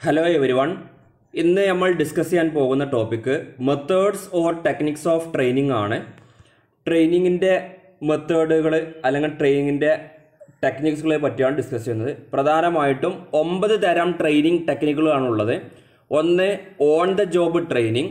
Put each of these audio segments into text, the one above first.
hello every one ഇന്ന് നമ്മൾ discuss ചെയ്യാൻ പോകുന്ന topic methods or techniques of training ആണ് ട്രെയിനിങ്ങിൻ്റെ മെത്തേഡുകൾ അല്ലെങ്കിൽ ട്രെയിനിങ്ങിൻ്റെ ടെക്നിക്സുകളെ പറ്റിയാണ് ഡിസ്കസ് ചെയ്യുന്നത് പ്രധാനമായിട്ടും ഒമ്പത് തരം ട്രെയിനിങ് ടെക്നിക്കുകളാണുള്ളത് ഒന്ന് ഓൺ ദ ജോബ് ട്രെയിനിങ്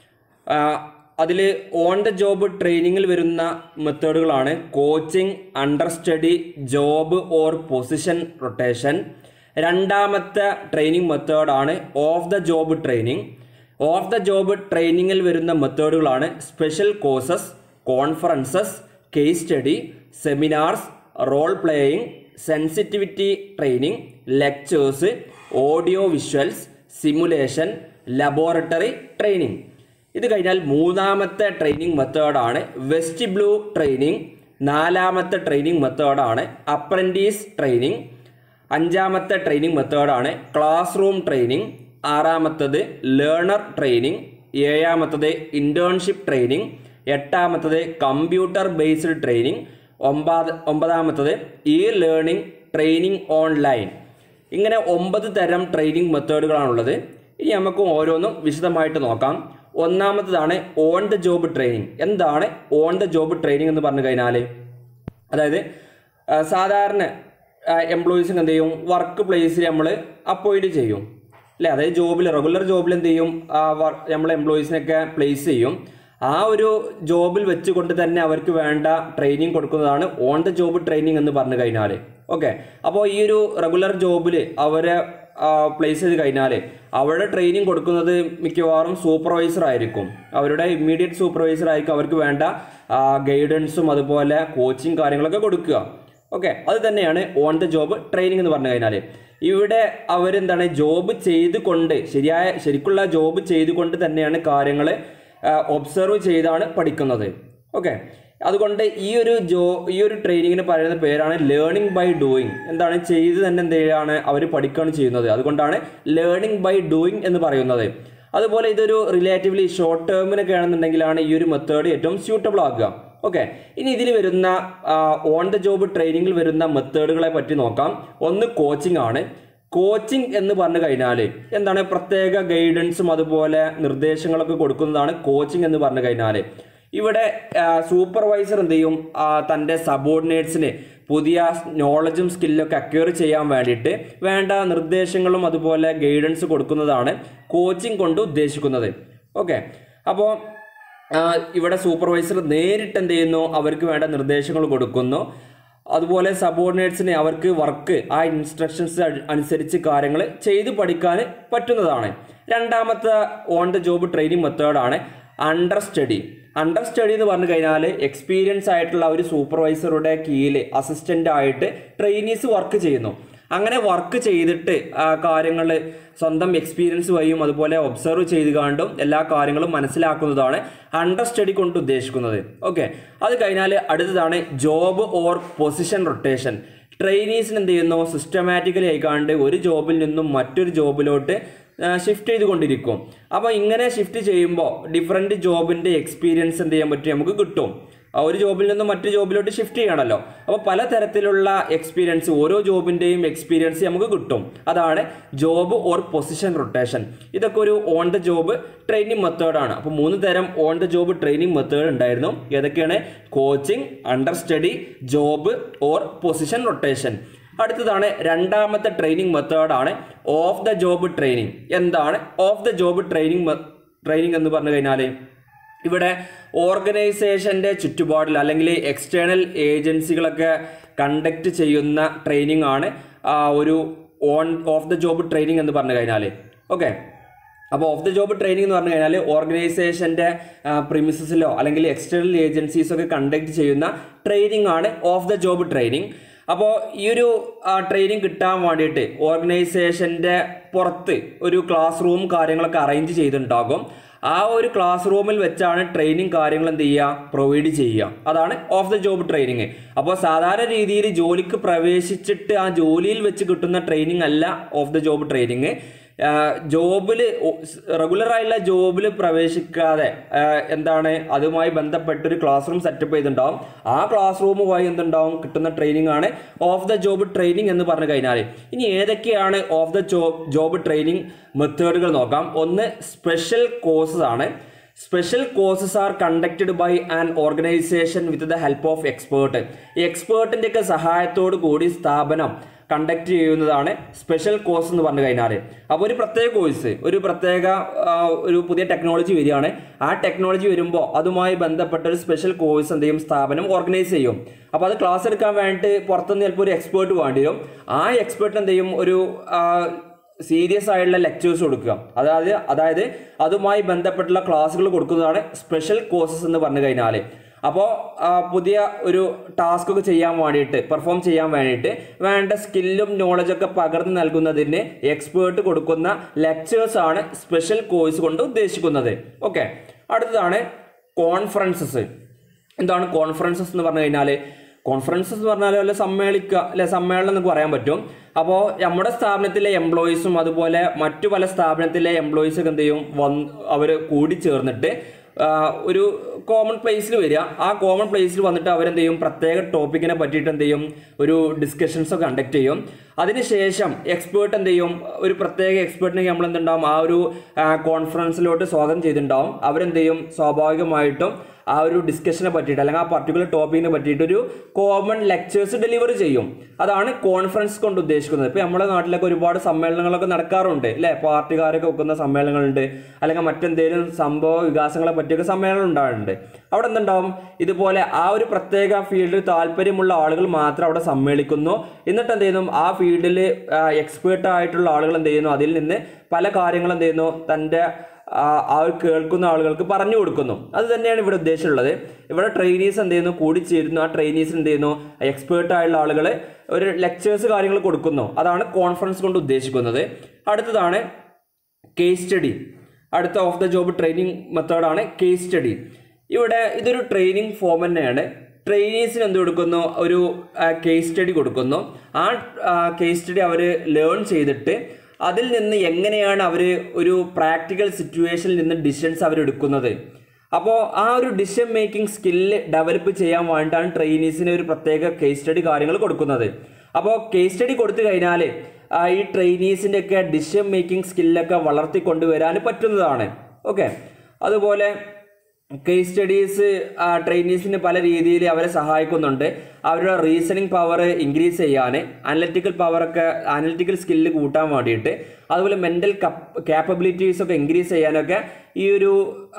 അതിൽ ഓൺ ദ ജോബ് ട്രെയിനിങ്ങിൽ വരുന്ന മെത്തേഡുകളാണ് coaching under study job or position rotation രണ്ടാമത്തെ ട്രെയിനിങ് മെത്തേഡാണ് off the job training off the job ട്രെയിനിങ്ങിൽ വരുന്ന മെത്തേഡുകളാണ് special courses conferences case study seminars role playing sensitivity training lectures audio visuals simulation laboratory training ഇത് കഴിഞ്ഞാൽ മൂന്നാമത്തെ training മെത്തേഡാണ് vestibule training നാലാമത്തെ ട്രെയിനിങ് മെത്തേഡാണ് അപ്രൻറ്റീസ് ട്രെയിനിങ് അഞ്ചാമത്തെ ട്രെയിനിങ് മെത്തേഡാണ് class room training ആറാമത്തത് learner training ഏഴാമത്തത് ഇൻറ്റേൺഷിപ്പ് ട്രെയിനിങ് എട്ടാമത്തത് കമ്പ്യൂട്ടർ ബേസ്ഡ് ട്രെയിനിങ് ഒമ്പത് ഒമ്പതാമത്തത് ഇ ലേണിംഗ് ട്രെയിനിങ് ഓൺലൈൻ ഇങ്ങനെ ഒമ്പത് തരം ട്രെയിനിങ് മെത്തേഡുകളാണുള്ളത് ഇനി നമുക്ക് ഓരോന്നും വിശദമായിട്ട് നോക്കാം ഒന്നാമത്തതാണ് ഓൺ ദ ജോബ് ട്രെയിനിങ് എന്താണ് ഓൺ ദ ജോബ് ട്രെയിനിങ് എന്ന് പറഞ്ഞു കഴിഞ്ഞാൽ അതായത് ആ, സാധാരണ എംപ്ലോയീസിന് എന്ത് ചെയ്യും വർക്ക് പ്ലേസിൽ നമ്മൾ അപ്പോയിന്റ് ചെയ്യും അല്ലേ അതായത് ജോബിൽ റെഗുലർ ജോബിൽ എന്ത് ചെയ്യും നമ്മൾ എംപ്ലോയീസിനൊക്കെ പ്ലേസ് ചെയ്യും ആ ഒരു ജോബിൽ വെച്ചുകൊണ്ട് തന്നെ അവർക്ക് വേണ്ട ട്രെയിനിങ് കൊടുക്കുന്നതാണ് ഓൺ ദ ജോബ് ട്രെയിനിങ് എന്ന് പറഞ്ഞു കഴിഞ്ഞാൽ ഓക്കെ അപ്പോൾ ഈ ഒരു റെഗുലർ ജോബിൽ അവരെ പ്ലേസ് ചെയ്ത് കഴിഞ്ഞാൽ അവരുടെ ട്രെയിനിങ് കൊടുക്കുന്നത് മിക്കവാറും സൂപ്പർവൈസർ ആയിരിക്കും അവരുടെ ഇമ്മീഡിയറ്റ് സൂപ്പർവൈസർ ആയിരിക്കും അവർക്ക് വേണ്ട ഗൈഡൻസും അതുപോലെ കോച്ചിങ് കാര്യങ്ങളൊക്കെ കൊടുക്കുക ഓക്കെ അത് തന്നെയാണ് ഓൺ ദ ജോബ് ട്രെയിനിങ് എന്ന് പറഞ്ഞു കഴിഞ്ഞാൽ ഇവിടെ അവരെന്താണ് ജോബ് ചെയ്തുകൊണ്ട് ശരിയായ ശരിക്കുള്ള ജോബ് ചെയ്തുകൊണ്ട് തന്നെയാണ് കാര്യങ്ങൾ ഒബ്സർവ് ചെയ്താണ് പഠിക്കുന്നത് ഓക്കെ അതുകൊണ്ട് ഈ ഒരു ജോ ഈ ഒരു ട്രെയിനിങ്ങിന് പറയുന്ന പേരാണ് ലേണിംഗ് ബൈ ഡൂയിങ് എന്താണ് ചെയ്ത് തന്നെ എന്ത് ചെയ്യാണ് അവർ പഠിക്കുകയാണ് ചെയ്യുന്നത് അതുകൊണ്ടാണ് ലേണിംഗ് ബൈ ഡൂയിങ് എന്ന് പറയുന്നത് അതുപോലെ ഇതൊരു റിലേറ്റീവ്ലി ഷോർട്ട് ടേമിനൊക്കെ ആണെന്നുണ്ടെങ്കിലാണ് ഈ ഒരു മെത്തേഡ് ഏറ്റവും സ്യൂട്ടബിൾ ആക്കുക ഓക്കെ ഇനി ഇതിൽ വരുന്ന ഓൺ ദ ജോബ് ട്രെയിനിങ്ങിൽ വരുന്ന മെത്തേഡുകളെ പറ്റി നോക്കാം ഒന്ന് കോച്ചിങ് ആണ് കോച്ചിങ് എന്ന് പറഞ്ഞു കഴിഞ്ഞാൽ എന്താണ് പ്രത്യേക ഗൈഡൻസും അതുപോലെ നിർദ്ദേശങ്ങളൊക്കെ കൊടുക്കുന്നതാണ് കോച്ചിങ് എന്ന് പറഞ്ഞു കഴിഞ്ഞാൽ ഇവിടെ സൂപ്പർവൈസർ എന്ത് ചെയ്യും ആ, തൻ്റെ സബോർഡിനേറ്റ്സിന് പുതിയ നോളജും സ്കില്ലൊക്കെ അക്വയർ ചെയ്യാൻ വേണ്ടിയിട്ട് വേണ്ട നിർദ്ദേശങ്ങളും അതുപോലെ ഗൈഡൻസ് കൊടുക്കുന്നതാണ് കോച്ചിങ് കൊണ്ട് ഉദ്ദേശിക്കുന്നത് ഓക്കെ അപ്പോൾ ഇവിടെ സൂപ്പർവൈസർ നേരിട്ട് എന്ത് ചെയ്യുന്നു അവർക്ക് വേണ്ട നിർദ്ദേശങ്ങൾ കൊടുക്കുന്നു അതുപോലെ സബോർഡിനേറ്റ്സിന് അവർക്ക് വർക്ക് ആ ഇൻസ്ട്രക്ഷൻസ് അനുസരിച്ച് കാര്യങ്ങൾ ചെയ്ത് പഠിക്കാൻ പറ്റുന്നതാണ് രണ്ടാമത്തെ ഓൺ ദ ജോബ് ട്രെയിനിങ് മെത്തേഡാണ് അണ്ടർ സ്റ്റഡി അണ്ടർ സ്റ്റഡി എന്ന് പറഞ്ഞു കഴിഞ്ഞാൽ എക്സ്പീരിയൻസ് ആയിട്ടുള്ള ഒരു സൂപ്പർവൈസറുടെ കീഴിൽ അസിസ്റ്റൻ്റ് ആയിട്ട് ട്രെയിനീസ് വർക്ക് ചെയ്യുന്നു അങ്ങനെ വർക്ക് ചെയ്തിട്ട് കാര്യങ്ങൾ സ്വന്തം എക്സ്പീരിയൻസ് വഴിയും അതുപോലെ ഒബ്സർവ് ചെയ്ത് കണ്ടും എല്ലാ കാര്യങ്ങളും മനസ്സിലാക്കുന്നതാണ് അണ്ടർ സ്റ്റഡി കൊണ്ട് ഉദ്ദേശിക്കുന്നത് ഓക്കെ അത് കഴിഞ്ഞാൽ അടുത്തതാണ് ജോബ് ഓർ പൊസിഷൻ റൊട്ടേഷൻ ട്രെയിനീസിന് എന്ത് ചെയ്യുന്നു സിസ്റ്റമാറ്റിക്കലി ആയിക്കാണ്ട് ഒരു ജോബിൽ നിന്നും മറ്റൊരു ജോബിലോട്ട് ഷിഫ്റ്റ് ചെയ്തുകൊണ്ടിരിക്കും അപ്പോൾ ഇങ്ങനെ ഷിഫ്റ്റ് ചെയ്യുമ്പോൾ ഡിഫറെൻറ്റ് ജോബിൻ്റെ എക്സ്പീരിയൻസ് എന്ത് ചെയ്യാൻ പറ്റും നമുക്ക് കിട്ടും ആ ഒരു ജോബിൽ നിന്ന് മറ്റു ജോബിലോട്ട് ഷിഫ്റ്റ് ചെയ്യണമല്ലോ അപ്പോൾ പലതരത്തിലുള്ള എക്സ്പീരിയൻസ് ഓരോ ജോബിൻ്റെയും എക്സ്പീരിയൻസ് നമുക്ക് കിട്ടും അതാണ് ജോബ് ഓർ പൊസിഷൻ റൊട്ടേഷൻ ഇതൊക്കെ ഒരു ഓൺ ദ ജോബ് ട്രെയിനിങ് മെത്തേഡാണ് അപ്പോൾ മൂന്ന് തരം on the job training method ഉണ്ടായിരുന്നു ഏതൊക്കെയാണ് coaching under study job or position rotation അടുത്തതാണ് രണ്ടാമത്തെ ട്രെയിനിങ് മെത്തേഡാണ് ഓഫ് ദ ജോബ് ട്രെയിനിങ് എന്താണ് off the job training training എന്ന് പറഞ്ഞു കഴിഞ്ഞാൽ ഇവിടെ ഓർഗനൈസേഷൻ്റെ ചുറ്റുപാടിൽ അല്ലെങ്കിൽ എക്സ്റ്റേണൽ ഏജൻസികളൊക്കെ കണ്ടക്ട് ചെയ്യുന്ന ട്രെയിനിങ് ആണ് ആ, ഒരു on off the job training എന്ന് പറഞ്ഞു കഴിഞ്ഞാൽ ഓക്കെ അപ്പോൾ ഓഫ് ദ ജോബ് ട്രെയിനിങ് എന്ന് പറഞ്ഞു കഴിഞ്ഞാൽ ഓർഗനൈസേഷൻ്റെ പ്രിമിസസിലോ അല്ലെങ്കിൽ എക്സ്റ്റേണൽ ഏജൻസീസോ ഒക്കെ കണ്ടക്ട് ചെയ്യുന്ന ട്രെയിനിങ് ആണ് ഓഫ് ദ ജോബ് ട്രെയിനിങ് അപ്പോൾ ഈ ഒരു ട്രെയിനിങ് കിട്ടാൻ വേണ്ടിയിട്ട് ഓർഗനൈസേഷൻ്റെ പുറത്ത് ഒരു ക്ലാസ് റൂം കാര്യങ്ങളൊക്കെ അറേഞ്ച് ചെയ്തിട്ടുണ്ടാകും ആ ഒരു ക്ലാസ് റൂമിൽ വെച്ചാണ് ട്രെയിനിങ് കാര്യങ്ങൾ എന്ത് ചെയ്യുക പ്രൊവൈഡ് ചെയ്യുക അതാണ് ഓഫ് ദ ജോബ് ട്രെയിനിങ് അപ്പോൾ സാധാരണ രീതിയിൽ ജോലിക്ക് പ്രവേശിച്ചിട്ട് ആ ജോലിയിൽ വെച്ച് കിട്ടുന്ന ട്രെയിനിങ് അല്ല ഓഫ് ദ ജോബ് ട്രെയിനിങ് ജോബിൽ റെഗുലർ ആയിട്ടുള്ള ജോബിൽ പ്രവേശിക്കാതെ ആ, എന്താണ് അതുമായി ബന്ധപ്പെട്ടൊരു ക്ലാസ് റൂം സെറ്റപ്പ് ചെയ്തിട്ടുണ്ടാവും ആ ക്ലാസ് റൂമുമായി എന്തുണ്ടാവും കിട്ടുന്ന ട്രെയിനിങ് ആണ് ഓഫ് ദ ജോബ് ട്രെയിനിങ് എന്ന് പറഞ്ഞു കഴിഞ്ഞാൽ ഇനി ഏതൊക്കെയാണ് off the job job training മെത്തേഡുകൾ നോക്കാം ഒന്ന് സ്പെഷ്യൽ കോഴ്സസ് ആണ് special courses are conducted by an organisation with the help of expert ഈ എക്സ്പേർട്ടിൻ്റെ ഒക്കെ സഹായത്തോടു കൂടി സ്ഥാപനം കണ്ടക്ട് ചെയ്യുന്നതാണ് സ്പെഷ്യൽ കോഴ്സ് എന്ന് പറഞ്ഞു കഴിഞ്ഞാൽ അപ്പോൾ ഒരു പ്രത്യേക കോഴ്സ് ഒരു പ്രത്യേക ആ, ഒരു പുതിയ ടെക്നോളജി വരികയാണ് ആ ടെക്നോളജി വരുമ്പോൾ അതുമായി ബന്ധപ്പെട്ട ഒരു സ്പെഷ്യൽ കോഴ്സ് എന്ത് ചെയ്യും സ്ഥാപനം ഓർഗനൈസ് ചെയ്യും അപ്പോൾ അത് ക്ലാസ് എടുക്കാൻ വേണ്ടിയിട്ട് പുറത്തുനിന്ന് ചിലപ്പോൾ ഒരു എക്സ്പേർട്ട് വേണ്ടി വരും ആ എക്സ്പേർട്ട് എന്ത് ചെയ്യും ഒരു ആ, സീരിയസ് ആയിട്ടുള്ള ലെക്ചേഴ്സ് കൊടുക്കുക അതായത് അതായത് അതുമായി ബന്ധപ്പെട്ടുള്ള ക്ലാസ്സുകൾ കൊടുക്കുന്നതാണ് സ്പെഷ്യൽ കോഴ്സസ് എന്ന് പറഞ്ഞു കഴിഞ്ഞാൽ അപ്പോൾ പുതിയ ഒരു ടാസ്ക് ഒക്കെ ചെയ്യാൻ വേണ്ടിയിട്ട് പെർഫോം ചെയ്യാൻ വേണ്ടിയിട്ട് വേണ്ട സ്കില്ലും നോളജൊക്കെ പകർന്നു നൽകുന്നതിന് എക്സ്പേർട്ട് കൊടുക്കുന്ന ലെക്ചേഴ്സ് ആണ് സ്പെഷ്യൽ കോഴ്സ് കൊണ്ട് ഉദ്ദേശിക്കുന്നത് ഓക്കെ അടുത്തതാണ് കോൺഫറൻസസ് എന്താണ് കോൺഫറൻസസ് എന്ന് പറഞ്ഞു കഴിഞ്ഞാൽ കോൺഫറൻസസ് എന്ന് പറഞ്ഞാൽ വല്ല സമ്മേളിക്കുക അല്ലെ സമ്മേളനം എന്ന് പറയാൻ പറ്റും അപ്പോൾ നമ്മുടെ സ്ഥാപനത്തിലെ എംപ്ലോയീസും അതുപോലെ മറ്റു പല സ്ഥാപനത്തിലെ എംപ്ലോയീസൊക്കെ എന്ത് ചെയ്യും വന്ന് അവർ കൂടി ചേർന്നിട്ട് ആ, ഒരു കോമൺ പ്ലേസിൽ വരിക ആ കോമൺ പ്ലേസിൽ വന്നിട്ട് അവരെന്ത് ചെയ്യും പ്രത്യേക ടോപ്പിക്കിനെ പറ്റിയിട്ട് എന്ത് ചെയ്യും ഒരു ഡിസ്കഷൻസ് ഒക്കെ കണ്ടക്ട് ചെയ്യും അതിനുശേഷം എക്സ്പേർട്ട് എന്ത് ചെയ്യും ഒരു പ്രത്യേക എക്സ്പേർട്ടിനെ നമ്മൾ എന്തുണ്ടാവും ആ ഒരു കോൺഫറൻസിലോട്ട് സ്വാഗതം ചെയ്തിട്ടുണ്ടാവും അവരെന്ത് ചെയ്യും സ്വാഭാവികമായിട്ടും ആ ഒരു ഡിസ്കഷനെ പറ്റിയിട്ട് അല്ലെങ്കിൽ ആ പർട്ടിക്കുലർ ടോപ്പിക്കിനെ പറ്റിയിട്ട് ഒരു കോമൺ ലെക്ചേഴ്സ് ഡെലിവർ ചെയ്യും അതാണ് കോൺഫറൻസ് കൊണ്ട് ഉദ്ദേശിക്കുന്നത് ഇപ്പോൾ നമ്മുടെ നാട്ടിലൊക്കെ ഒരുപാട് സമ്മേളനങ്ങളൊക്കെ നടക്കാറുണ്ട് അല്ലേ പാർട്ടിക്കാരൊക്കെ വെക്കുന്ന സമ്മേളനങ്ങളുണ്ട് അല്ലെങ്കിൽ മറ്റെന്തെങ്കിലും സംഭവ വികാസങ്ങളെ പറ്റിയൊക്കെ സമ്മേളനം ഉണ്ടാകുന്നുണ്ട് അവിടെ എന്തുണ്ടാവും ഇതുപോലെ ആ ഒരു പ്രത്യേക ഫീൽഡിൽ താല്പര്യമുള്ള ആളുകൾ മാത്രം അവിടെ സമ്മേളിക്കുന്നു എന്നിട്ട് എന്ത് ചെയ്യുന്നു ആ ഫീൽഡിൽ എക്സ്പേർട്ട് ആയിട്ടുള്ള ആളുകൾ എന്ത് ചെയ്യുന്നു അതിൽ നിന്ന് പല കാര്യങ്ങളും എന്ത് ചെയ്യുന്നു തൻ്റെ ആ ആ ഒരു കേൾക്കുന്ന ആളുകൾക്ക് പറഞ്ഞു കൊടുക്കുന്നു അത് തന്നെയാണ് ഇവിടെ ഉദ്ദേശമുള്ളത് ഇവിടെ ട്രെയിനീസ് എന്ത് ചെയ്യുന്നു കൂടിച്ചേരുന്നു ആ ട്രെയിനീസ് എന്ത് ചെയ്യുന്നു എക്സ്പേർട്ട് ആയുള്ള ആളുകൾ ഒരു ലെക്ചേഴ്സ് കാര്യങ്ങൾ കൊടുക്കുന്നു അതാണ് കോൺഫറൻസ് കൊണ്ട് ഉദ്ദേശിക്കുന്നത് അടുത്തതാണ് കേസ് സ്റ്റഡി അടുത്ത ഓഫ് ദ ജോബ് ട്രെയിനിങ് മെത്തേഡാണ് കേസ് സ്റ്റഡി ഇവിടെ ഇതൊരു ട്രെയിനിങ് ഫോം തന്നെയാണ് ട്രെയിനീസിന് എന്ത് കൊടുക്കുന്നു ഒരു കേസ് സ്റ്റഡി കൊടുക്കുന്നു ആ കേസ് സ്റ്റഡി അവർ ലേൺ ചെയ്തിട്ട് അതിൽ നിന്ന് എങ്ങനെയാണ് അവർ ഒരു പ്രാക്ടിക്കൽ സിറ്റുവേഷനിൽ നിന്ന് ഡിസിഷൻസ് അവർ എടുക്കുന്നത് അപ്പോൾ ആ ഒരു ഡിസിഷൻ മേക്കിംഗ് സ്കില്ല് ഡെവലപ്പ് ചെയ്യാൻ വേണ്ടിയിട്ടാണ് ട്രെയിനീസിന് ഒരു പ്രത്യേക കേസ് സ്റ്റഡി കാര്യങ്ങൾ കൊടുക്കുന്നത് അപ്പോൾ കേസ് സ്റ്റഡി കൊടുത്തു കഴിഞ്ഞാൽ ഈ ട്രെയിനീസിൻ്റെ ഒക്കെ ഡിസിഷൻ മേക്കിംഗ് സ്കില്ലൊക്കെ വളർത്തിക്കൊണ്ടുവരാൻ പറ്റുന്നതാണ് ഓക്കെ അതുപോലെ കേസ് സ്റ്റഡീസ് ട്രെയിനീസിന് പല രീതിയിൽ അവരെ സഹായിക്കുന്നുണ്ട് അവരുടെ റീസണിങ് പവർ ഇൻക്രീസ് ചെയ്യാൻ അനലറ്റിക്കൽ പവറൊക്കെ അനലറ്റിക്കൽ സ്കില്ല് കൂട്ടാൻ വേണ്ടിയിട്ട് അതുപോലെ മെൻ്റൽ ക്യാപ്പബിലിറ്റീസ് ഒക്കെ ഇൻക്രീസ് ചെയ്യാനൊക്കെ ഈ ഒരു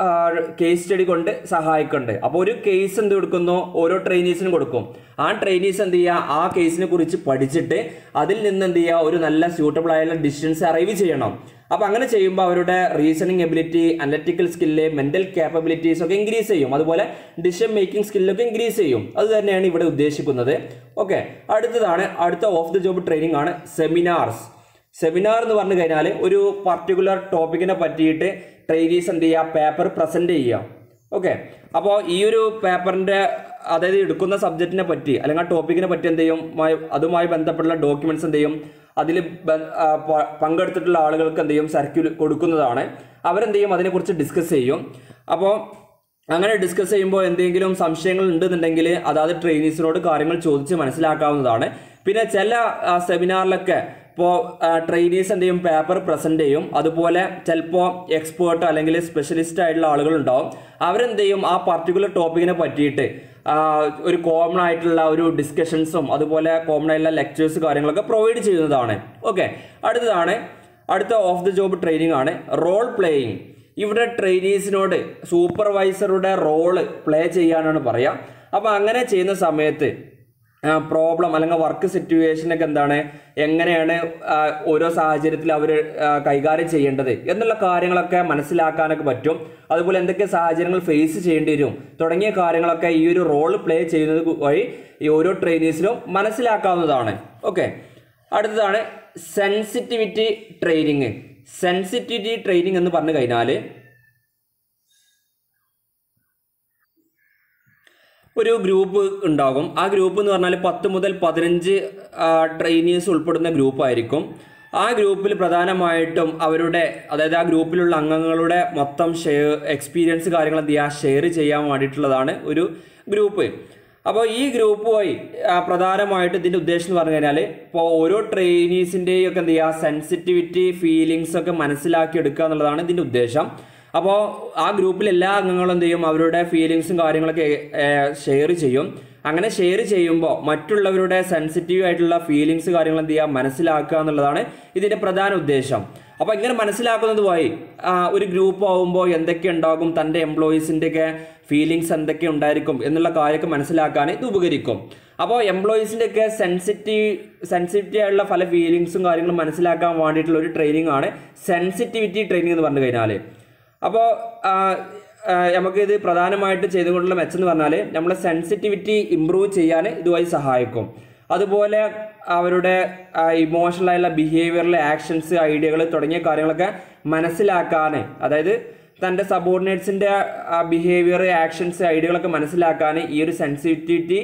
കേസ് സ്റ്റഡി കൊണ്ട് സഹായിക്കുന്നുണ്ട് അപ്പോൾ ഒരു കേസ് എന്ത് കൊടുക്കുന്നു ഓരോ ട്രെയിനീസിനും കൊടുക്കും ആ ട്രെയിനീസ് എന്ത് ചെയ്യുക ആ കേസിനെ കുറിച്ച് പഠിച്ചിട്ട് അതിൽ നിന്ന് എന്ത് ചെയ്യുക ഒരു നല്ല സ്യൂട്ടബിൾ ആയുള്ള ഡിസിഷൻസ് അറൈവ് ചെയ്യണം അപ്പോൾ അങ്ങനെ ചെയ്യുമ്പോൾ അവരുടെ reasoning ability analytical skill mental capabilities ഒക്കെ ഇൻക്രീസ് ചെയ്യും അതുപോലെ ഡിസിഷൻ മേക്കിംഗ് സ്കില്ലൊക്കെ ഇൻക്രീസ് ചെയ്യും അത് തന്നെയാണ് ഇവിടെ ഉദ്ദേശിക്കുന്നത് ഓക്കെ അടുത്തതാണ് അടുത്ത ഓഫ് ദി ജോബ് ട്രെയിനിങ് ആണ് സെമിനാർസ് സെമിനാർ എന്ന് പറഞ്ഞു കഴിഞ്ഞാൽ ഒരു പർട്ടിക്കുലർ ടോപ്പിക്കിനെ പറ്റിയിട്ട് ട്രെയിനീസ് എന്ത് ചെയ്യുക പേപ്പർ പ്രസൻറ്റ് ചെയ്യുക ഓക്കെ അപ്പോൾ ഈ ഒരു പേപ്പറിൻ്റെ അതായത് എടുക്കുന്ന സബ്ജക്റ്റിനെ പറ്റി അല്ലെങ്കിൽ ആ ടോപ്പിക്കിനെ പറ്റി എന്ത് ചെയ്യും മായി- അതുമായി ബന്ധപ്പെട്ടുള്ള ഡോക്യുമെന്റ്സ് എന്ത് ചെയ്യും അതിൽ പങ്കെടുത്തിട്ടുള്ള ആളുകൾക്ക് എന്ത് ചെയ്യും സർക്യൂൽ കൊടുക്കുന്നതാണ് അവരെന്ത് ചെയ്യും അതിനെക്കുറിച്ച് ഡിസ്കസ് ചെയ്യും അപ്പോൾ അങ്ങനെ ഡിസ്കസ് ചെയ്യുമ്പോൾ എന്തെങ്കിലും സംശയങ്ങൾ ഉണ്ടെന്നുണ്ടെങ്കിൽ അതാത് ട്രെയിനീസിനോട് കാര്യങ്ങൾ ചോദിച്ച് മനസ്സിലാക്കാവുന്നതാണ് പിന്നെ ചില സെമിനാറിലൊക്കെ ഇപ്പോൾ ട്രെയിനീസ് എന്ത് ചെയ്യും പേപ്പർ പ്രസൻറ്റ് ചെയ്യും അതുപോലെ ചിലപ്പോൾ എക്സ്പേർട്ട് അല്ലെങ്കിൽ സ്പെഷ്യലിസ്റ്റ് ആയിട്ടുള്ള ആളുകളുണ്ടാവും അവരെന്ത് ചെയ്യും ആ പർട്ടിക്കുലർ ടോപ്പിക്കിനെ പറ്റിയിട്ട് ആ, ഒരു കോമൺ ആയിട്ടുള്ള ഒരു ഡിസ്കഷൻസും അതുപോലെ കോമൺ ആയിട്ടുള്ള ലെക്ചേഴ്സ് കാര്യങ്ങളൊക്കെ പ്രൊവൈഡ് ചെയ്യുന്നതാണ് ഓക്കെ അടുത്തതാണ് അടുത്ത ഓഫ് ദി ജോബ് ട്രെയിനിങ് ആണ് റോൾ പ്ലേയിങ് ഇവിടെ ട്രെയിനീസിനോട് സൂപ്പർവൈസറുടെ റോള് പ്ലേ ചെയ്യാനാണ് പറയുക അപ്പോൾ അങ്ങനെ ചെയ്യുന്ന സമയത്ത് പ്രോബ്ലം അല്ലെങ്കിൽ വർക്ക് സിറ്റുവേഷനൊക്കെ എന്താണ് എങ്ങനെയാണ് ആ, ഓരോ സാഹചര്യത്തിൽ അവർ കൈകാര്യം ചെയ്യേണ്ടത് എന്നുള്ള കാര്യങ്ങളൊക്കെ മനസ്സിലാക്കാനൊക്കെ പറ്റും അതുപോലെ എന്തൊക്കെ സാഹചര്യങ്ങൾ ഫേസ് ചെയ്യേണ്ടി വരും തുടങ്ങിയ കാര്യങ്ങളൊക്കെ ഈ ഒരു റോൾ പ്ലേ ചെയ്യുന്നത് വഴി ഈ ഓരോ ട്രെയിനീസിനും മനസ്സിലാക്കാവുന്നതാണ് ഓക്കെ അടുത്തതാണ് സെൻസിറ്റിവിറ്റി ട്രെയിനിങ് സെൻസിറ്റിവിറ്റി ട്രെയിനിങ് എന്ന് പറഞ്ഞു കഴിഞ്ഞാൽ ഒരു ഗ്രൂപ്പ് ഉണ്ടാകും ആ ഗ്രൂപ്പ് എന്ന് പറഞ്ഞാൽ പത്ത് മുതൽ പതിനഞ്ച് ട്രെയിനീസ് ഉൾപ്പെടുന്ന ഗ്രൂപ്പായിരിക്കും ആ ഗ്രൂപ്പിൽ പ്രധാനമായിട്ടും അവരുടെ അതായത് ആ ഗ്രൂപ്പിലുള്ള അംഗങ്ങളുടെ മൊത്തം ഷെയർ എക്സ്പീരിയൻസ് കാര്യങ്ങൾ എന്ത് ചെയ്യുക ഷെയർ ചെയ്യാൻ വേണ്ടിയിട്ടുള്ളതാണ് ഒരു ഗ്രൂപ്പ് അപ്പോൾ ഈ ഗ്രൂപ്പ് വഴി ആ, പ്രധാനമായിട്ട് ഇതിൻ്റെ ഉദ്ദേശം എന്ന് പറഞ്ഞു കഴിഞ്ഞാൽ ഇപ്പോൾ ഓരോ ട്രെയിനീസിൻ്റെയും ഒക്കെ എന്ത് ചെയ്യുക സെൻസിറ്റിവിറ്റി ഫീലിങ്സ് ഒക്കെ മനസ്സിലാക്കി എടുക്കുക എന്നുള്ളതാണ് ഇതിൻ്റെ ഉദ്ദേശം അപ്പോൾ ആ ഗ്രൂപ്പിൽ എല്ലാ അംഗങ്ങളും എന്ത് ചെയ്യും അവരുടെ ഫീലിങ്സും കാര്യങ്ങളൊക്കെ ഷെയർ ചെയ്യും അങ്ങനെ ഷെയർ ചെയ്യുമ്പോൾ മറ്റുള്ളവരുടെ സെൻസിറ്റീവ് ആയിട്ടുള്ള ഫീലിങ്സ് കാര്യങ്ങൾ എന്ത് ചെയ്യുക മനസ്സിലാക്കുക എന്നുള്ളതാണ് ഇതിൻ്റെ പ്രധാന ഉദ്ദേശം അപ്പോൾ ഇങ്ങനെ മനസ്സിലാക്കുന്നത് വഴി ആ, ഒരു ഗ്രൂപ്പ് ആവുമ്പോൾ എന്തൊക്കെ ഉണ്ടാകും തൻ്റെ എംപ്ലോയീസിൻ്റെ ഒക്കെ ഫീലിങ്സ് എന്തൊക്കെ ഉണ്ടായിരിക്കും എന്നുള്ള കാര്യമൊക്കെ മനസ്സിലാക്കാൻ ഇത് ഉപകരിക്കും അപ്പോൾ എംപ്ലോയീസിൻ്റെ ഒക്കെ സെൻസിറ്റീവ് സെൻസിറ്റീവ് ആയിട്ടുള്ള പല ഫീലിങ്സും കാര്യങ്ങളും മനസ്സിലാക്കാൻ വേണ്ടിയിട്ടുള്ള ഒരു ട്രെയിനിങ് ആണ് സെൻസിറ്റിവിറ്റി ട്രെയിനിങ് എന്ന് പറഞ്ഞു കഴിഞ്ഞാൽ അപ്പോൾ നമുക്ക് ഇത് പ്രധാനമായിട്ട് ചെയ്തുകൊണ്ടുള്ള മെച്ചം എന്ന് പറഞ്ഞാൽ നമ്മളെ സെൻസിറ്റിവിറ്റി ഇമ്പ്രൂവ് ചെയ്യാൻ ഇതുവഴി സഹായിക്കും അതുപോലെ അവരുടെ ഇമോഷണൽ ആയിട്ടുള്ള ബിഹേവിയറിലെ ആക്ഷൻസ് ഐഡിയകൾ തുടങ്ങിയ കാര്യങ്ങളൊക്കെ മനസ്സിലാക്കാൻ അതായത് തൻ്റെ സബോർഡിനേറ്റ്സിൻ്റെ ബിഹേവിയർ ആക്ഷൻസ് ഐഡിയകളൊക്കെ മനസ്സിലാക്കാൻ ഈ ഒരു സെൻസിറ്റിവിറ്റി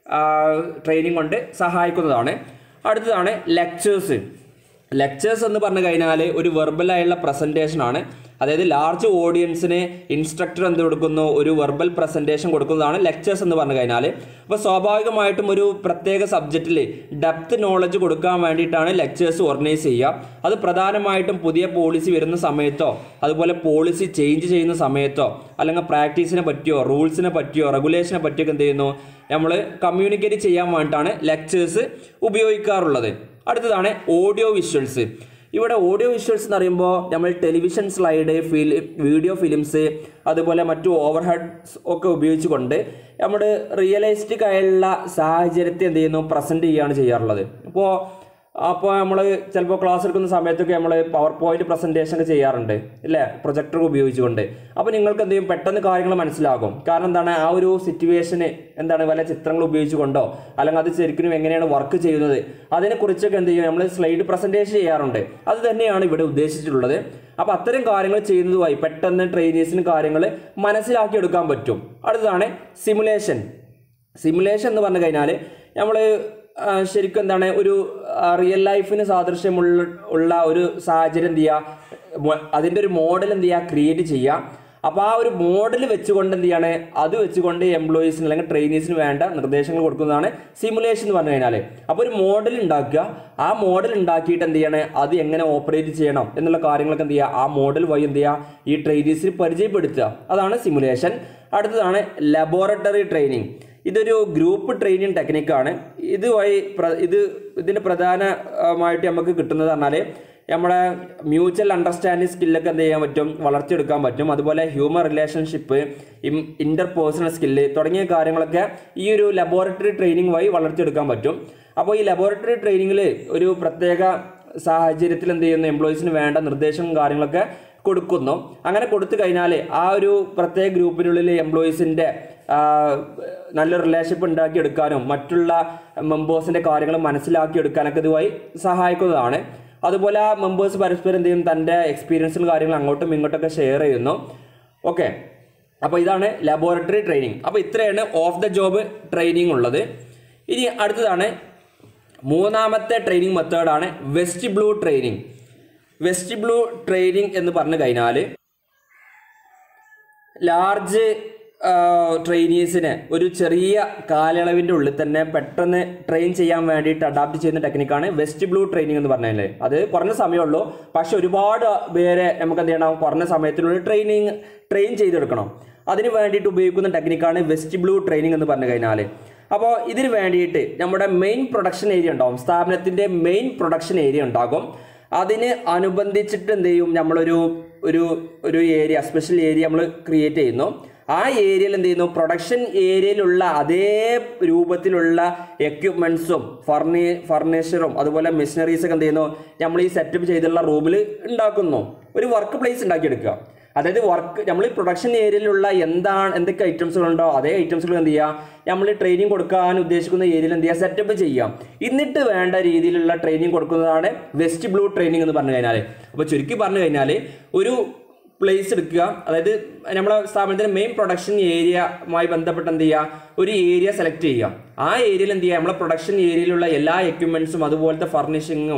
ട്രെയിനിങ് കൊണ്ട് സഹായിക്കുന്നതാണ് അടുത്തതാണ് ലെക്ചേഴ്സ് ലെക്ചേഴ്സ് എന്ന് പറഞ്ഞു കഴിഞ്ഞാൽ ഒരു വെർബലായുള്ള പ്രസൻറ്റേഷൻ ആണ് അതായത് ലാർജ് ഓഡിയൻസിന് ഇൻസ്ട്രക്ടർ എന്ത് കൊടുക്കുന്നു ഒരു വെർബൽ പ്രസൻറ്റേഷൻ കൊടുക്കുന്നതാണ് ലെക്ചേഴ്സ് എന്ന് പറഞ്ഞു കഴിഞ്ഞാൽ അപ്പോൾ സ്വാഭാവികമായിട്ടും ഒരു പ്രത്യേക സബ്ജക്റ്റിൽ ഡെപ്ത് നോളജ് കൊടുക്കാൻ വേണ്ടിയിട്ടാണ് ലെക്ചേഴ്സ് ഓർഗനൈസ് ചെയ്യുക അത് പ്രധാനമായിട്ടും പുതിയ പോളിസി വരുന്ന സമയത്തോ അതുപോലെ പോളിസി ചേഞ്ച് ചെയ്യുന്ന സമയത്തോ അല്ലെങ്കിൽ പ്രാക്ടീസിനെ പറ്റിയോ റൂൾസിനെ പറ്റിയോ റെഗുലേഷനെ പറ്റിയൊക്കെ എന്ത് ചെയ്യുന്നു നമ്മൾ കമ്മ്യൂണിക്കേറ്റ് ചെയ്യാൻ വേണ്ടിയിട്ടാണ് ലെക്ചേഴ്സ് ഉപയോഗിക്കാറുള്ളത് അടുത്തതാണ് ഓഡിയോ വിഷ്വൽസ് ഇവിടെ ഓഡിയോ വിഷ്വൽസ് എന്ന് പറയുമ്പോൾ നമ്മൾ television slide film video films അതുപോലെ മറ്റു ഓവർഹെഡ്സ് ഒക്കെ ഉപയോഗിച്ചുകൊണ്ട് നമ്മൾ റിയലിസ്റ്റിക് ആയുള്ള സാഹചര്യത്തെ എന്ത് ചെയ്യുന്നു പ്രസൻറ്റ് ചെയ്യുകയാണ് ചെയ്യാറുള്ളത് അപ്പോൾ അപ്പോൾ നമ്മൾ ചിലപ്പോൾ ക്ലാസ് എടുക്കുന്ന സമയത്തൊക്കെ നമ്മൾ പവർ പോയിന്റ് പ്രസൻറ്റേഷൻ ഒക്കെ ചെയ്യാറുണ്ട് ഇല്ലേ പ്രൊജക്ടർ ഉപയോഗിച്ചുകൊണ്ട് അപ്പോൾ നിങ്ങൾക്ക് എന്ത് ചെയ്യും പെട്ടെന്ന് കാര്യങ്ങൾ മനസ്സിലാകും കാരണം എന്താണ് ആ ഒരു സിറ്റുവേഷന് എന്താണ് വല്ല ചിത്രങ്ങൾ ഉപയോഗിച്ചുകൊണ്ടോ അല്ലെങ്കിൽ അത് ശരിക്കും എങ്ങനെയാണ് വർക്ക് ചെയ്യുന്നത് അതിനെക്കുറിച്ചൊക്കെ എന്ത് ചെയ്യും നമ്മൾ സ്ലൈഡ് പ്രസൻറ്റേഷൻ ചെയ്യാറുണ്ട് അത് തന്നെയാണ് ഇവിടെ ഉദ്ദേശിച്ചിട്ടുള്ളത് അപ്പോൾ അത്തരം കാര്യങ്ങൾ ചെയ്യുന്നതുമായി പെട്ടെന്ന് ട്രെയിനേഴ്സിന് കാര്യങ്ങൾ മനസ്സിലാക്കിയെടുക്കാൻ പറ്റും അടുത്തതാണ് സിമുലേഷൻ സിമുലേഷൻ എന്ന് പറഞ്ഞു കഴിഞ്ഞാൽ നമ്മൾ ശരിക്കും എന്താണ് ഒരു റിയൽ ലൈഫിന് സാദൃശ്യമുള്ള ഉള്ള ഒരു സാഹചര്യം എന്ത് ചെയ്യുക മൊ- അതിൻ്റെ ഒരു മോഡൽ എന്ത് ചെയ്യുക ക്രിയേറ്റ് ചെയ്യുക അപ്പോൾ ആ ഒരു മോഡൽ വെച്ചുകൊണ്ട് എന്ത് ചെയ്യാണ് അത് വെച്ചുകൊണ്ട് എംപ്ലോയീസിന് അല്ലെങ്കിൽ ട്രെയിനീസിന് വേണ്ട നിർദ്ദേശങ്ങൾ കൊടുക്കുന്നതാണ് സിമുലേഷൻ എന്ന് പറഞ്ഞു കഴിഞ്ഞാൽ അപ്പോൾ ഒരു മോഡൽ ഉണ്ടാക്കുക ആ മോഡൽ ഉണ്ടാക്കിയിട്ട് എന്ത് ചെയ്യണേ അത് എങ്ങനെ ഓപ്പറേറ്റ് ചെയ്യണം എന്നുള്ള കാര്യങ്ങളൊക്കെ എന്ത് ചെയ്യുക ആ മോഡൽ വഴി എന്ത് ചെയ്യുക ഈ ട്രെയിനീസിന് പരിചയപ്പെടുത്തുക അതാണ് സിമുലേഷൻ അടുത്തതാണ് ലബോറട്ടറി ട്രെയിനിങ് ഇതൊരു ഗ്രൂപ്പ് ട്രെയിനിങ് ടെക്നിക്കാണ് ഇതുവഴി പ്ര- ഇത് ഇതിൻ്റെ പ്രധാനമായിട്ട് നമുക്ക് കിട്ടുന്നത് പറഞ്ഞാൽ നമ്മുടെ മ്യൂച്വൽ അണ്ടർസ്റ്റാൻഡിങ് സ്കില്ലൊക്കെ എന്ത് ചെയ്യാൻ പറ്റും വളർത്തിയെടുക്കാൻ പറ്റും അതുപോലെ human relationship interpersonal skill തുടങ്ങിയ കാര്യങ്ങളൊക്കെ ഈ ഒരു ലബോറട്ടറി ട്രെയിനിങ് വഴി വളർത്തിയെടുക്കാൻ പറ്റും അപ്പോൾ ഈ ലബോറട്ടറി ട്രെയിനിങ്ങിൽ ഒരു പ്രത്യേക സാഹചര്യത്തിൽ എന്ത് ചെയ്യുന്നു എംപ്ലോയീസിന് വേണ്ട നിർദ്ദേശങ്ങളും കാര്യങ്ങളൊക്കെ കൊടുക്കുന്നു അങ്ങനെ കൊടുത്തു കഴിഞ്ഞാൽ ആ ഒരു പ്രത്യേക ഗ്രൂപ്പിനുള്ളിൽ എംപ്ലോയീസിൻ്റെ നല്ല റിലേഷൻഷിപ്പ് ഉണ്ടാക്കിയെടുക്കാനും മറ്റുള്ള മെമ്പേഴ്സിൻ്റെ കാര്യങ്ങൾ മനസ്സിലാക്കി എടുക്കാനൊക്കെ ഇതുവഴി സഹായിക്കുന്നതാണ് അതുപോലെ ആ മെമ്പേഴ്സ് പരസ്പരം എന്ത് ചെയ്യും തൻ്റെ എക്സ്പീരിയൻസും കാര്യങ്ങൾ അങ്ങോട്ടും ഇങ്ങോട്ടൊക്കെ ഷെയർ ചെയ്യുന്നു ഓക്കെ അപ്പോൾ ഇതാണ് ലബോറട്ടറി ട്രെയിനിങ് അപ്പോൾ ഇത്രയാണ് ഓഫ് ദ ജോബ് ട്രെയിനിങ് ഉള്ളത് ഇനി അടുത്തതാണ് മൂന്നാമത്തെ ട്രെയിനിങ് മെത്തേഡാണ് vestibule training vestibule training എന്ന് പറഞ്ഞു കഴിഞ്ഞാൽ ലാർജ് ട്രെയിനീസിന് ഒരു ചെറിയ കാലയളവിൻ്റെ ഉള്ളിൽ തന്നെ പെട്ടെന്ന് ട്രെയിൻ ചെയ്യാൻ വേണ്ടിയിട്ട് അഡാപ്റ്റ് ചെയ്യുന്ന ടെക്നിക്കാണ് വെസ്റ്റ് ബ്ലൂ ട്രെയിനിങ് എന്ന് പറഞ്ഞാൽ അത് കുറഞ്ഞ സമയമുള്ളൂ പക്ഷെ ഒരുപാട് പേരെ നമുക്ക് എന്ത് ചെയ്യണം കുറഞ്ഞ സമയത്തിനുള്ളിൽ ട്രെയിനിങ് ട്രെയിൻ ചെയ്തെടുക്കണം അതിന് വേണ്ടിയിട്ട് ഉപയോഗിക്കുന്ന ടെക്നിക്കാണ് വെസ്റ്റ് ബ്ലൂ ട്രെയിനിങ് എന്ന് പറഞ്ഞു കഴിഞ്ഞാൽ അപ്പോൾ ഇതിന് വേണ്ടിയിട്ട് നമ്മുടെ മെയിൻ പ്രൊഡക്ഷൻ ഏരിയ ഉണ്ടാവും സ്ഥാപനത്തിൻ്റെ മെയിൻ പ്രൊഡക്ഷൻ ഏരിയ ഉണ്ടാകും അതിന് അനുബന്ധിച്ചിട്ട് എന്ത് ചെയ്യും നമ്മളൊരു ഒരു ഒരു ഏരിയ സ്പെഷ്യൽ ഏരിയ നമ്മൾ ക്രിയേറ്റ് ചെയ്യുന്നു ആ ഏരിയയിൽ എന്ത് ചെയ്യുന്നു പ്രൊഡക്ഷൻ ഏരിയയിലുള്ള അതേ രൂപത്തിലുള്ള എക്യുപ്മെൻസും ഫർണി ഫർണിച്ചറും അതുപോലെ മെഷീനറീസ് ഒക്കെ എന്ത് ചെയ്യുന്നു നമ്മൾ ഈ സെറ്റപ്പ് ചെയ്തുള്ള റൂമിൽ ഉണ്ടാക്കുന്നു ഒരു വർക്ക് പ്ലേസ് ഉണ്ടാക്കിയെടുക്കുക അതായത് വർക്ക് നമ്മൾ ഈ പ്രൊഡക്ഷൻ ഏരിയയിലുള്ള എന്താണ് എന്തൊക്കെ ഐറ്റംസുകളുണ്ടോ അതേ ഐറ്റംസുകൾ എന്ത് ചെയ്യുക നമ്മൾ ട്രെയിനിങ് കൊടുക്കാൻ ഉദ്ദേശിക്കുന്ന ഏരിയയിൽ എന്ത് ചെയ്യുക സെറ്റപ്പ് ചെയ്യാം എന്നിട്ട് വേണ്ട രീതിയിലുള്ള ട്രെയിനിങ് കൊടുക്കുന്നതാണ് വെസ്റ്റ് ബ്ലൂ ട്രെയിനിങ് എന്ന് പറഞ്ഞു കഴിഞ്ഞാൽ അപ്പോൾ ചുരുക്കി പറഞ്ഞു കഴിഞ്ഞാൽ ഒരു പ്ലേസ് എടുക്കുക അതായത് നമ്മളെ സ്ഥാപനത്തിൻ്റെ മെയിൻ പ്രൊഡക്ഷൻ ഏരിയയുമായി ബന്ധപ്പെട്ട് എന്ത് ചെയ്യുക ഒരു ഏരിയ സെലക്ട് ചെയ്യുക ആ ഏരിയയിൽ എന്ത് ചെയ്യുക നമ്മളെ പ്രൊഡക്ഷൻ ഏരിയയിലുള്ള എല്ലാ എക്യുപ്മെൻസും അതുപോലത്തെ ഫർണിഷിങ്ങും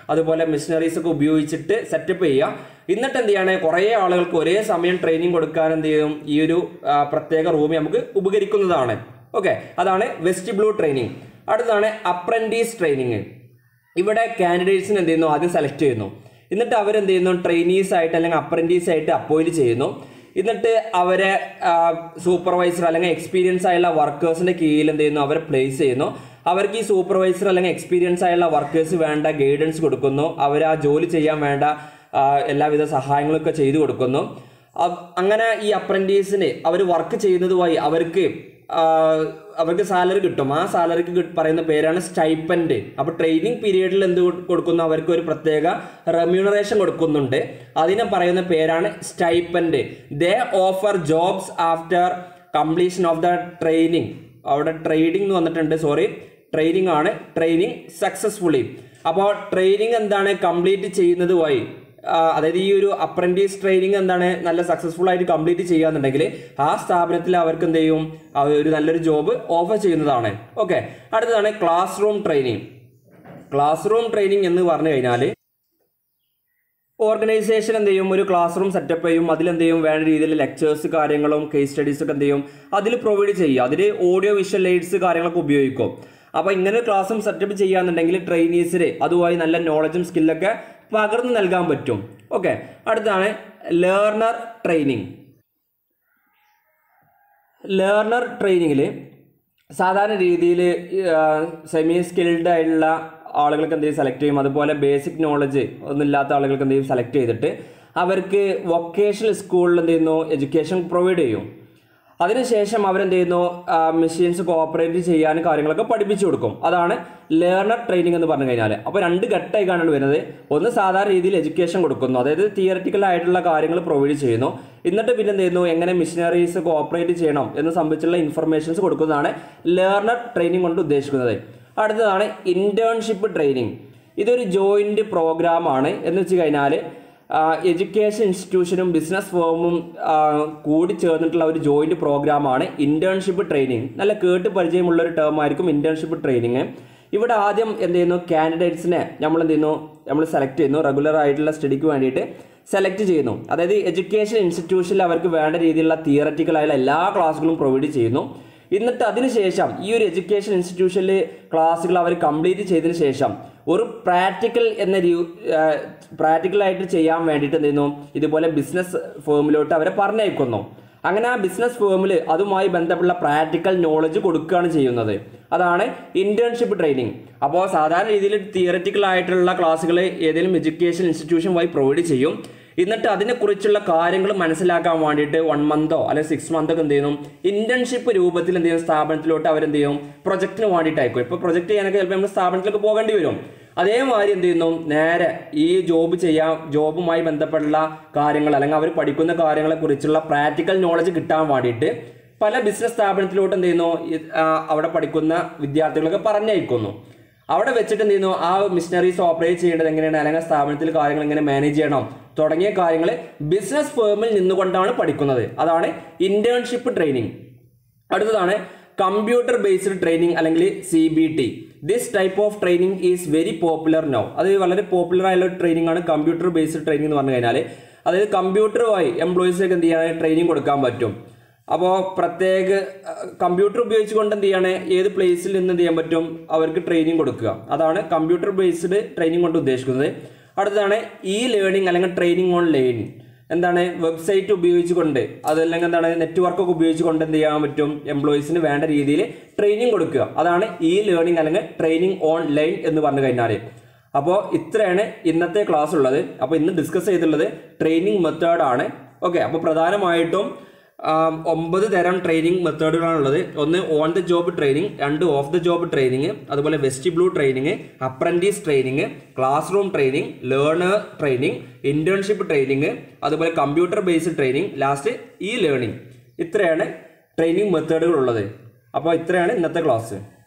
അതുപോലെ മെഷീനറീസ് ഒക്കെ ഉപയോഗിച്ചിട്ട് സെറ്റപ്പ് ചെയ്യുക എന്നിട്ട് എന്ത് ചെയ്യാണ് കുറേ ആളുകൾക്ക് ഒരേ സമയം ട്രെയിനിങ് കൊടുക്കാൻ എന്ത് ചെയ്യും ഈ ഒരു ആ, പ്രത്യേക റൂം നമുക്ക് ഉപകരിക്കുന്നതാണ് ഓക്കെ അതാണ് വെസ്റ്റ് ബ്ലൂ ട്രെയിനിങ് അടുത്തതാണ് അപ്രന്റീസ് ട്രെയിനിങ് ഇവിടെ കാൻഡിഡേറ്റ്സിന് എന്ത് ചെയ്യുന്നു ആദ്യം സെലക്ട് ചെയ്യുന്നു എന്നിട്ട് അവരെന്ത് ചെയ്യുന്നു ട്രെയിനീസ് ആയിട്ട് അല്ലെങ്കിൽ അപ്രന്റീസ് ആയിട്ട് അപ്പോയിന്റ് ചെയ്യുന്നു എന്നിട്ട് അവരെ സൂപ്പർവൈസർ അല്ലെങ്കിൽ എക്സ്പീരിയൻസ് ആയുള്ള വർക്കേഴ്സിന്റെ കീഴിൽ എന്ത് ചെയ്യുന്നു അവരെ പ്ലേസ് ചെയ്യുന്നു അവർക്ക് ഈ സൂപ്പർവൈസർ അല്ലെങ്കിൽ എക്സ്പീരിയൻസ് ആയുള്ള വർക്കേഴ്സ് വേണ്ട ഗൈഡൻസ് കൊടുക്കുന്നു അവർ ആ ജോലി ചെയ്യാൻ വേണ്ട ആ, എല്ലാവിധ സഹായങ്ങളൊക്കെ ചെയ്തു കൊടുക്കുന്നു അ- അങ്ങനെ ഈ അപ്രന്റീസിന് അവർ വർക്ക് ചെയ്യുന്നതുമായി അവർക്ക് ആ, അവർക്ക് സാലറി കിട്ടും ആ സാലറിക്ക് കിട്ട് പറയുന്ന പേരാണ് സ്റ്റൈപ്പൻഡ് അപ്പോൾ ട്രെയിനിങ് പീരീഡിൽ എന്ത് കൊട്- കൊടുക്കുന്നു അവർക്ക് ഒരു പ്രത്യേക റെമ്യൂണറേഷൻ കൊടുക്കുന്നുണ്ട് അതിനെ പറയുന്ന പേരാണ് stipend they offer jobs after completion of the training അവിടെ ട്രേഡിംഗ് എന്ന് വന്നിട്ടുണ്ട് സോറി ട്രെയിനിങ് ആണ് ട്രെയിനിങ് സക്സസ്ഫുള്ളി അപ്പോൾ ട്രെയിനിങ് എന്താണ് കംപ്ലീറ്റ് ചെയ്യുന്നത് വഴി ആ, അതായത് ഈ ഒരു അപ്രന്റീസ് ട്രെയിനിങ് എന്താണ് നല്ല സക്സസ്ഫുൾ ആയിട്ട് കംപ്ലീറ്റ് ചെയ്യാന്നുണ്ടെങ്കിൽ ആ സ്ഥാപനത്തിൽ അവർക്ക് എന്ത് ചെയ്യും ആ ഒരു നല്ലൊരു ജോബ് ഓഫർ ചെയ്യുന്നതാണ് ഓക്കെ അടുത്തതാണ് class room training class room training എന്ന് പറഞ്ഞു കഴിഞ്ഞാൽ ഓർഗനൈസേഷൻ എന്ത് ചെയ്യും ഒരു ക്ലാസ് റൂം സെറ്റപ്പ് ചെയ്യും അതിൽ എന്ത് ചെയ്യും വേണ്ട രീതിയിൽ ലെക്ചേഴ്സ് കാര്യങ്ങളും കേസ് സ്റ്റഡീസ് ഒക്കെ എന്ത് ചെയ്യും അതിൽ പ്രൊവൈഡ് ചെയ്യുക അതിൽ ഓഡിയോ വിഷ്വൽ എയ്ഡ്സ് കാര്യങ്ങളൊക്കെ ഉപയോഗിക്കും അപ്പോൾ ഇങ്ങനെ ക്ലാസ് റൂം സെറ്റപ്പ് ചെയ്യാന്നുണ്ടെങ്കിൽ ട്രെയിനീസിന് അതുമായി നല്ല നോളജും സ്കില്ലൊക്കെ പകർന്നു നൽകാൻ പറ്റും ഓക്കെ അടുത്താണ് ലേർണർ ട്രെയിനിങ് ലേർണർ ട്രെയിനിങ്ങിൽ സാധാരണ രീതിയിൽ സെമി സ്കിൽഡ് ആയിട്ടുള്ള ആളുകൾക്ക് എന്ത് ചെയ്യും സെലക്ട് ചെയ്യും അതുപോലെ ബേസിക് നോളജ് ഒന്നും ഇല്ലാത്ത ആളുകൾക്ക് എന്ത് ചെയ്യും സെലക്ട് ചെയ്തിട്ട് അവർക്ക് വൊക്കേഷണൽ സ്കൂളിൽ എന്ത് ചെയ്യുന്നു എഡ്യൂക്കേഷൻ പ്രൊവൈഡ് ചെയ്യും അതിനുശേഷം അവരെന്ത് ചെയ്യുന്നു മെഷീൻസ് കോപ്പറേറ്റ് ചെയ്യാൻ കാര്യങ്ങളൊക്കെ പഠിപ്പിച്ചു കൊടുക്കും അതാണ് ലേർണർ ട്രെയിനിങ് എന്ന് പറഞ്ഞു കഴിഞ്ഞാൽ അപ്പോൾ രണ്ട് ഘട്ടമായി കാണാണ് വരുന്നത് ഒന്ന് സാധാരണ രീതിയിൽ എഡ്യൂക്കേഷൻ കൊടുക്കുന്നു അതായത് തിയററ്റിക്കൽ ആയിട്ടുള്ള കാര്യങ്ങൾ പ്രൊവൈഡ് ചെയ്യുന്നു എന്നിട്ട് പിന്നെ എന്ത് ചെയ്യുന്നു എങ്ങനെ മെഷീനറീസ് കോപ്പറേറ്റ് ചെയ്യണം എന്ന് സംബന്ധിച്ചുള്ള ഇൻഫർമേഷൻസ് കൊടുക്കുന്നതാണ് ലേർണർ ട്രെയിനിങ് കൊണ്ട് ഉദ്ദേശിക്കുന്നത് അടുത്തതാണ് ഇന്റേൺഷിപ്പ് ട്രെയിനിങ് ഇതൊരു ജോയിന്റ് പ്രോഗ്രാമാണ് എന്ന് വെച്ച് കഴിഞ്ഞാൽ എഡ്യൂക്കേഷൻ ഇൻസ്റ്റിറ്റ്യൂഷനും ബിസിനസ് ഫേമും കൂടി ചേർന്നിട്ടുള്ള ഒരു ജോയിന്റ് പ്രോഗ്രാമാണ് ഇന്റേൺഷിപ്പ് ട്രെയിനിങ് നല്ല കേട്ട് പരിചയമുള്ള ഒരു ടേം ആയിരിക്കും ഇന്റേൺഷിപ്പ് ട്രെയിനിങ് ഇവിടെ ആദ്യം എന്ത് ചെയ്യുന്നു കാൻഡിഡേറ്റ്സിനെ നമ്മൾ എന്ത് ചെയ്യുന്നു നമ്മൾ സെലക്ട് ചെയ്യുന്നു റെഗുലർ ആയിട്ടുള്ള സ്റ്റഡിക്ക് വേണ്ടിയിട്ട് സെലക്ട് ചെയ്യുന്നു അതായത് എഡ്യൂക്കേഷൻ ഇൻസ്റ്റിറ്റ്യൂഷനിൽ അവർക്ക് വേണ്ട രീതിയിലുള്ള തിയററ്റിക്കൽ ആയുള്ള എല്ലാ ക്ലാസ്സുകളും പ്രൊവൈഡ് ചെയ്യുന്നു എന്നിട്ട് അതിനുശേഷം ഈ ഒരു എഡ്യൂക്കേഷൻ ഇൻസ്റ്റിറ്റ്യൂഷനിൽ ക്ലാസ്സുകൾ അവർ കംപ്ലീറ്റ് ചെയ്തതിന് ശേഷം ഒരു പ്രാക്ടിക്കൽ എന്ന പ്രാക്ടിക്കൽ ആയിട്ട് ചെയ്യാൻ വേണ്ടിയിട്ട് എന്ത് ചെയ്യുന്നു ഇതുപോലെ ബിസിനസ് ഫേമിലോട്ട് അവരെ പറഞ്ഞയക്കുന്നു അങ്ങനെ ആ ബിസിനസ് ഫേമിൽ അതുമായി ബന്ധപ്പെട്ട പ്രാക്ടിക്കൽ നോളജ് കൊടുക്കുകയാണ് ചെയ്യുന്നത് അതാണ് ഇന്റേൺഷിപ്പ് ട്രെയിനിങ് അപ്പോൾ സാധാരണ രീതിയിൽ തിയററ്റിക്കൽ ആയിട്ടുള്ള ക്ലാസ്സുകൾ ഏതെങ്കിലും എഡ്യൂക്കേഷൻ ഇൻസ്റ്റിറ്റ്യൂഷൻ വഴി പ്രൊവൈഡ് ചെയ്യും എന്നിട്ട് അതിനെക്കുറിച്ചുള്ള കാര്യങ്ങൾ മനസ്സിലാക്കാൻ വേണ്ടിയിട്ട് വൺ മന്തോ അല്ലെങ്കിൽ സിക്സ് മന്തോ ഒക്കെ എന്ത് ചെയ്യുന്നു ഇന്റേൺഷിപ്പ് രൂപത്തിൽ എന്ത് ചെയ്യും സ്ഥാപനത്തിലോട്ട് അവരെന്ത് ചെയ്യും പ്രൊജക്റ്റിന് വേണ്ടിയിട്ട് അയക്കും ഇപ്പോൾ പ്രൊജക്ട് ചെയ്യാനൊക്കെ ചിലപ്പോൾ നമ്മൾ സ്ഥാപനത്തിലേക്ക് പോകേണ്ടി വരും അതേമാതിരി എന്ത് ചെയ്യുന്നു നേരെ ഈ ജോബ് ചെയ്യാൻ ജോബുമായി ബന്ധപ്പെട്ടുള്ള കാര്യങ്ങൾ അല്ലെങ്കിൽ അവർ പഠിക്കുന്ന കാര്യങ്ങളെ കുറിച്ചുള്ള പ്രാക്ടിക്കൽ നോളജ് കിട്ടാൻ വേണ്ടിയിട്ട് പല ബിസിനസ് സ്ഥാപനത്തിലോട്ട് എന്ത് ചെയ്യുന്നു ഈ- ആ, അവിടെ പഠിക്കുന്ന വിദ്യാർത്ഥികളൊക്കെ പറഞ്ഞയക്കുന്നു അവിടെ വെച്ചിട്ട് എന്ത് ചെയ്യുന്നു ആ മിഷനറീസ് ഓപ്പറേറ്റ് ചെയ്യേണ്ടത് എങ്ങനെയാണ് അല്ലെങ്കിൽ സ്ഥാപനത്തിൽ കാര്യങ്ങൾ എങ്ങനെ മാനേജ് ചെയ്യണം തുടങ്ങിയ കാര്യങ്ങൾ ബിസിനസ് ഫേമിൽ നിന്നുകൊണ്ടാണ് പഠിക്കുന്നത് അതാണ് ഇന്റേൺഷിപ്പ് ട്രെയിനിങ് അടുത്തതാണ് കമ്പ്യൂട്ടർ ബേസ്ഡ് ട്രെയിനിങ് അല്ലെങ്കിൽ C B T this type of training is very popular no അത് വളരെ പോപ്പുലർ ആയുള്ള ട്രെയിനിങ് ആണ് കമ്പ്യൂട്ടർ ബേസ്ഡ് ട്രെയിനിങ് എന്ന് പറഞ്ഞു കഴിഞ്ഞാൽ അതായത് കമ്പ്യൂട്ടറുമായി എംപ്ലോയീസിലേക്ക് എന്ത് ചെയ്യാൻ ട്രെയിനിങ് കൊടുക്കാൻ പറ്റും അപ്പോൾ പ്രത്യേക കമ്പ്യൂട്ടർ ഉപയോഗിച്ചുകൊണ്ട് എന്ത് ചെയ്യാണ് ഏത് പ്ലേസിൽ നിന്ന് എന്ത് ചെയ്യാൻ പറ്റും അവർക്ക് ട്രെയിനിങ് കൊടുക്കുക അതാണ് കമ്പ്യൂട്ടർ ബേസ്ഡ് ട്രെയിനിങ് കൊണ്ട് ഉദ്ദേശിക്കുന്നത് അടുത്തതാണ് ഇ ലേണിംഗ് അല്ലെങ്കിൽ ട്രെയിനിങ് ഓൺ ലേണിംഗ് എന്താണ് വെബ്സൈറ്റ് ഉപയോഗിച്ചുകൊണ്ട് അതല്ലെങ്കിൽ എന്താണ് നെറ്റ്വർക്ക് ഒക്കെ ഉപയോഗിച്ചുകൊണ്ട് എന്ത് ചെയ്യാൻ പറ്റും എംപ്ലോയീസിന് വേണ്ട രീതിയിൽ ട്രെയിനിങ് കൊടുക്കുക അതാണ് ഇ ലേണിംഗ് അല്ലെങ്കിൽ ട്രെയിനിങ് ഓൺലൈൻ എന്ന് പറഞ്ഞു കഴിഞ്ഞാൽ അപ്പോൾ ഇത്രയാണ് ഇന്നത്തെ ക്ലാസ് ഉള്ളത് അപ്പോൾ ഇന്ന് ഡിസ്കസ് ചെയ്തിട്ടുള്ളത് ട്രെയിനിങ് മെത്തേഡ് ആണ് ഓക്കെ അപ്പോൾ പ്രധാനമായിട്ടും ആം, ഒമ്പത് തരം ട്രെയിനിങ് മെത്തേഡുകളാണുള്ളത് ഒന്ന് ഓൺ ദ ജോബ് ട്രെയിനിങ് രണ്ട് ഓഫ് ദ ജോബ് ട്രെയിനിങ് അതുപോലെ vestibule training apprentice training class room training learner training internship training അതുപോലെ computer based training last e learning ഇത്രയാണ് ട്രെയിനിങ് മെത്തേഡുകൾ ഉള്ളത് അപ്പോൾ ഇത്രയാണ് ഇന്നത്തെ ക്ലാസ്